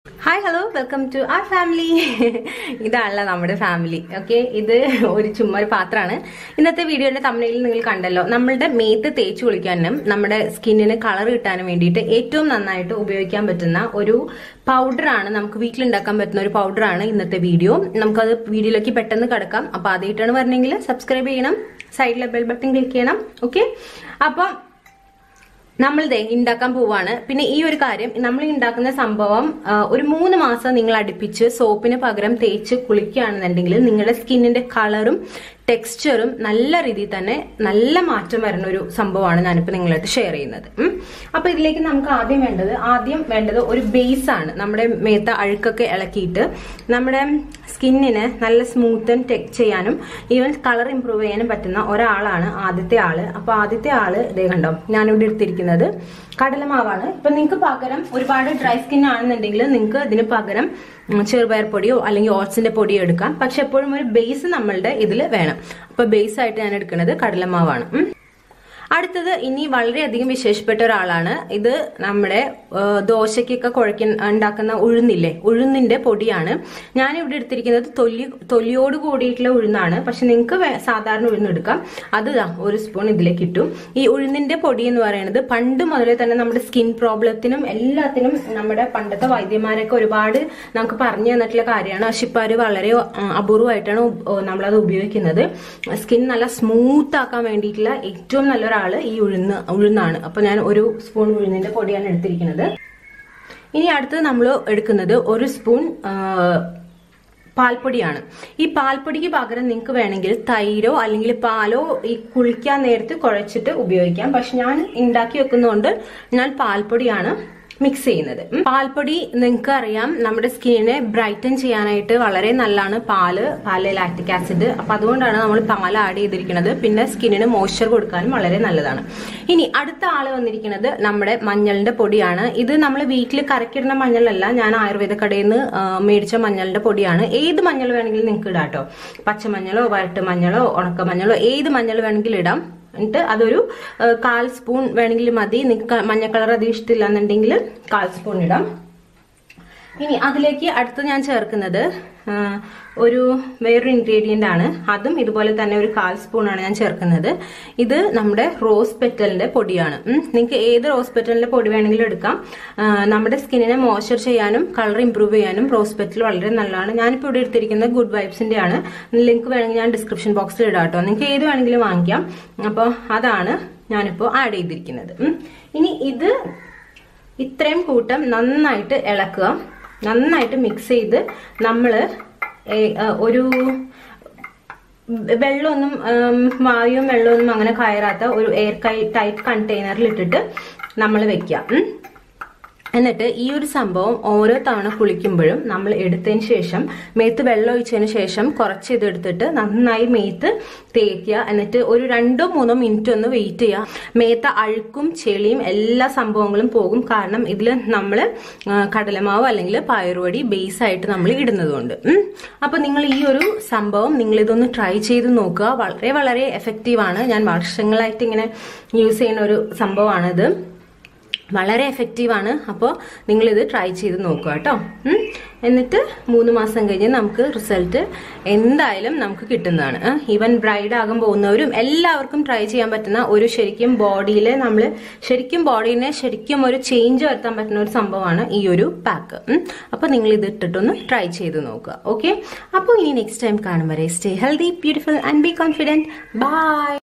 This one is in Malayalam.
ഹായ് ഹലോ വെൽക്കം ടു ആ ഫാമിലി ഇതാണല്ല നമ്മുടെ ഫാമിലി ഓക്കെ ഇത് ഒരു ചുമ്മാ ഒരു പാത്രമാണ് ഇന്നത്തെ വീഡിയോയുടെ തമിഴിൽ നിങ്ങൾ കണ്ടല്ലോ നമ്മളുടെ മേത്ത് തേച്ച് കുളിക്കാനും നമ്മുടെ സ്കിന്നിന് കളർ കിട്ടാനും വേണ്ടിയിട്ട് ഏറ്റവും നന്നായിട്ട് ഉപയോഗിക്കാൻ പറ്റുന്ന ഒരു പൗഡറാണ് നമുക്ക് വീട്ടിലുണ്ടാക്കാൻ പറ്റുന്ന ഒരു പൗഡറാണ് ഇന്നത്തെ വീഡിയോ നമുക്കത് വീഡിയോയിലേക്ക് പെട്ടെന്ന് കിടക്കാം അപ്പൊ ആദ്യമായിട്ടാണ് പറഞ്ഞെങ്കിൽ സബ്സ്ക്രൈബ് ചെയ്യണം സൈഡിലെ ബെൽ ബട്ടൺ ക്ലിക്ക് ചെയ്യണം ഓക്കെ അപ്പം നമ്മൾ ദേ ഉണ്ടാക്കാൻ പോവാണ് പിന്നെ ഈ ഒരു കാര്യം നമ്മൾ ഉണ്ടാക്കുന്ന സംഭവം ആ, ഒരു മൂന്ന് മാസം നിങ്ങൾ അടുപ്പിച്ച് സോപ്പിന് പകരം തേച്ച് കുളിക്കുകയാണെന്നുണ്ടെങ്കിൽ നിങ്ങളുടെ സ്കിന്നിന്റെ കളറും ടെക്സ്ചറും നല്ല രീതിയിൽ തന്നെ നല്ല മാറ്റം വരുന്ന ഒരു സംഭവമാണ് ഞാനിപ്പോൾ നിങ്ങളായിട്ട് ഷെയർ ചെയ്യുന്നത് ഉം. അപ്പൊ ഇതിലേക്ക് നമുക്ക് ആദ്യം വേണ്ടത് ആദ്യം വേണ്ടത് ഒരു ബേസ് ആണ് നമ്മുടെ മേത്ത അഴുക്കൊക്കെ ഇളക്കിയിട്ട് നമ്മുടെ സ്കിന്നിന് നല്ല സ്മൂത്ത് ആൻഡ് ടെക് ചെയ്യാനും ഈവൻ കളർ ഇമ്പ്രൂവ് ചെയ്യാനും പറ്റുന്ന ഒരാളാണ് ആദ്യത്തെ ആള് അപ്പൊ ആദ്യത്തെ ആള് ഇതേ കണ്ടോ ഞാനിവിടെ എടുത്തിരിക്കുന്നത് കടലമാവാണ് ഇപ്പൊ നിങ്ങൾക്ക് പകരം ഒരുപാട് ഡ്രൈ സ്കിൻ ആണെന്നുണ്ടെങ്കിൽ നിങ്ങൾക്ക് ഇതിന് പകരം ഉം, ചെറുപയർ പൊടിയോ അല്ലെങ്കിൽ ഓട്സിന്റെ പൊടിയോ എടുക്കാം പക്ഷെ എപ്പോഴും ഒരു ബേസ് നമ്മളുടെ ഇതിൽ വേണം അപ്പൊ ബേസ് ആയിട്ട് ഞാൻ എടുക്കുന്നത് കടലമാവാണ് ഉം. അടുത്തത് ഇനി വളരെയധികം വിശേഷപ്പെട്ട ഒരാളാണ് ഇത് നമ്മുടെ ആ, ദോശയ്ക്കൊക്കെ കുഴയ്ക്ക ഉണ്ടാക്കുന്ന ഉഴുന്നില്ലേ ഉഴുന്നിന്റെ പൊടിയാണ് ഞാൻ ഇവിടെ എടുത്തിരിക്കുന്നത് തൊലി തൊലിയോട് കൂടിയിട്ടുള്ള ഉഴുന്നാണ് പക്ഷെ നിങ്ങൾക്ക് വേ- സാധാരണ ഉഴുന്ന് എടുക്കാം അത് ദാ ഒരു സ്പൂൺ ഇതിലേക്ക് ഇട്ടു ഈ ഉഴുന്നിന്റെ പൊടി എന്ന് പറയുന്നത് പണ്ട് മുതലേ തന്നെ നമ്മുടെ സ്കിൻ പ്രോബ്ലത്തിനും എല്ലാത്തിനും നമ്മുടെ പണ്ടത്തെ വൈദ്യന്മാരൊക്കെ ഒരുപാട് നമുക്ക് പറഞ്ഞു തന്നിട്ടുള്ള കാര്യമാണ് പക്ഷെ ഇപ്പൊ അവര് വളരെ ആ, അപൂർവമായിട്ടാണ് ഉപ- നമ്മളത് ഉപയോഗിക്കുന്നത് സ്കിൻ നല്ല സ്മൂത്ത് ആക്കാൻ വേണ്ടിയിട്ടുള്ള ഏറ്റവും നല്ലൊരാള് ഈ ഉഴുന്ന് ഉഴുന്നാണ് അപ്പൊ ഞാൻ ഒരു സ്പൂൺ ഉഴുന്നിന്റെ പൊടിയാണ് എടുത്തിരിക്കുന്നത് ഇനി അടുത്തത് നമ്മൾ എടുക്കുന്നത് ഒരു സ്പൂൺ ആ, പാൽപ്പൊടിയാണ് ഈ പാൽപ്പൊടിക്ക് പകരം നിങ്ങൾക്ക് വേണമെങ്കിൽ തൈരോ അല്ലെങ്കിൽ പാലോ ഈ കുളിക്കാൻ നേരത്ത് കുഴച്ചിട്ട് ഉപയോഗിക്കാം പക്ഷെ ഞാൻ ഉണ്ടാക്കി വെക്കുന്നതുകൊണ്ട് ഞാൻ പാൽപ്പൊടിയാണ് മിക്സ് ചെയ്യുന്നത് ഉം. പാൽപ്പൊടി നിങ്ങൾക്ക് അറിയാം നമ്മുടെ സ്കിന്നിനെ ബ്രൈറ്റൻ ചെയ്യാനായിട്ട് വളരെ നല്ലതാണ് പാല് പാല് ലാക്റ്റിക് ആസിഡ് അപ്പൊ അതുകൊണ്ടാണ് നമ്മൾ പാൽ ആഡ് ചെയ്തിരിക്കുന്നത് പിന്നെ സ്കിന്നിന് മോയ്സ്ചർ കൊടുക്കാനും വളരെ നല്ലതാണ് ഇനി അടുത്ത ആള് വന്നിരിക്കുന്നത് നമ്മുടെ മഞ്ഞളിന്റെ പൊടിയാണ് ഇത് നമ്മൾ വീട്ടിൽ കറക്കിടുന്ന മഞ്ഞളല്ല ഞാൻ ആയുർവേദ കടയിൽ നിന്ന് ആ, മേടിച്ച മഞ്ഞളിന്റെ പൊടിയാണ് ഏത് മഞ്ഞൾ വേണമെങ്കിലും നിങ്ങൾക്ക് ഇടാം കേട്ടോ പച്ചമഞ്ഞളോ വരട്ട് മഞ്ഞളോ ഉണക്ക മഞ്ഞളോ ഏത് മഞ്ഞൾ വേണമെങ്കിലും ഇടാം എന്നിട്ട് അതൊരു ആ, കാൽ സ്പൂൺ വേണമെങ്കിൽ മതി നിങ്ങൾക്ക് മഞ്ഞ കളർ അധികം ഇഷ്ടമില്ല എന്നുണ്ടെങ്കിൽ കാൽ സ്പൂൺ ഇടാം ഇനി അതിലേക്ക് അടുത്ത് ഞാൻ ചേർക്കുന്നത് ആ, ഒരു വേറൊരു ഇൻഗ്രീഡിയന്റ് ആണ് അതും ഇതുപോലെ തന്നെ ഒരു കാൽ സ്പൂൺ ആണ് ഞാൻ ചേർക്കുന്നത് ഇത് നമ്മുടെ റോസ് പെറ്റലിന്റെ പൊടിയാണ് നിങ്ങൾക്ക് ഏത് റോസ് പെറ്റലിന്റെ പൊടി വേണമെങ്കിലും എടുക്കാം ആ, നമ്മുടെ സ്കിന്നിനെ മോയ്സ്ചർ ചെയ്യാനും കളർ ഇംപ്രൂവ് ചെയ്യാനും റോസ് പെറ്റൽ വളരെ നല്ലതാണ് ഞാനിപ്പോൾ ഇവിടെ എടുത്തിരിക്കുന്നത് ഗുഡ് വൈബ്സിന്റെ ആണ് ലിങ്ക് വേണമെങ്കിൽ ഞാൻ ഡിസ്ക്രിപ്ഷൻ ബോക്സിൽ ഇടാം കേട്ടോ നിങ്ങൾക്ക് ഏത് വേണമെങ്കിലും വാങ്ങിക്കാം അപ്പോൾ അതാണ് ഞാനിപ്പോൾ ആഡ് ചെയ്തിരിക്കുന്നത് ഉം. ഇനി ഇത് ഇത്രയും കൂട്ടം നന്നായിട്ട് ഇളക്കുക നന്നായിട്ട് മിക്സ് ചെയ്ത് നമ്മൾ ഒരു വെള്ളമൊന്നും ഉം, വായുവും വെള്ളമൊന്നും അങ്ങനെ കയറാത്ത ഒരു എയർ ടൈറ്റ് കണ്ടെയ്നറിൽ ഇട്ടിട്ട് നമ്മൾ വെക്കാം ഉം. എന്നിട്ട് ഈ ഒരു സംഭവം ഓരോ തവണ കുളിക്കുമ്പോഴും നമ്മൾ എടുത്തതിന് ശേഷം മേത്ത് വെള്ളം ഒഴിച്ചതിന് ശേഷം കുറച്ച് ഇത് എടുത്തിട്ട് നന്നായി മേത്ത് തേക്കുക എന്നിട്ട് ഒരു രണ്ടോ മൂന്നോ മിനിറ്റ് ഒന്ന് വെയിറ്റ് ചെയ്യുക മേത്ത അഴുക്കും ചെളിയും എല്ലാ സംഭവങ്ങളും പോകും കാരണം ഇതിൽ നമ്മൾ കടലമാവ് അല്ലെങ്കിൽ പയറുപൊടി ബേസ് ആയിട്ട് നമ്മൾ ഇടുന്നതുകൊണ്ട് ഉം. അപ്പൊ നിങ്ങൾ ഈ ഒരു സംഭവം നിങ്ങൾ ഇതൊന്ന് ട്രൈ ചെയ്ത് നോക്കുക വളരെ വളരെ എഫക്റ്റീവാണ് ഞാൻ വർഷങ്ങളായിട്ട് ഇങ്ങനെ യൂസ് ചെയ്യുന്ന ഒരു സംഭവമാണിത് വളരെ എഫക്റ്റീവാണ് അപ്പോൾ നിങ്ങളിത് ട്രൈ ചെയ്ത് നോക്കുക കേട്ടോ ഉം. എന്നിട്ട് മൂന്ന് മാസം കഴിഞ്ഞ് നമുക്ക് റിസൾട്ട് എന്തായാലും നമുക്ക് കിട്ടുന്നതാണ് ഈവൻ ബ്രൈഡ് ആകാൻ പോകുന്നവരും എല്ലാവർക്കും ട്രൈ ചെയ്യാൻ പറ്റുന്ന ഒരു ശരിക്കും ബോഡിയിൽ നമ്മൾ ശരിക്കും ബോഡീനെ ശരിക്കും ഒരു ചേഞ്ച് വരുത്താൻ പറ്റുന്ന ഒരു സംഭവമാണ് ഈ ഒരു പാക്ക് അപ്പോൾ നിങ്ങൾ ഇത് ഇട്ടിട്ടൊന്ന് ട്രൈ ചെയ്ത് നോക്കുക ഓക്കെ അപ്പോൾ ഇനി നെക്സ്റ്റ് ടൈം കാണും വരെ stay healthy beautiful and be confident by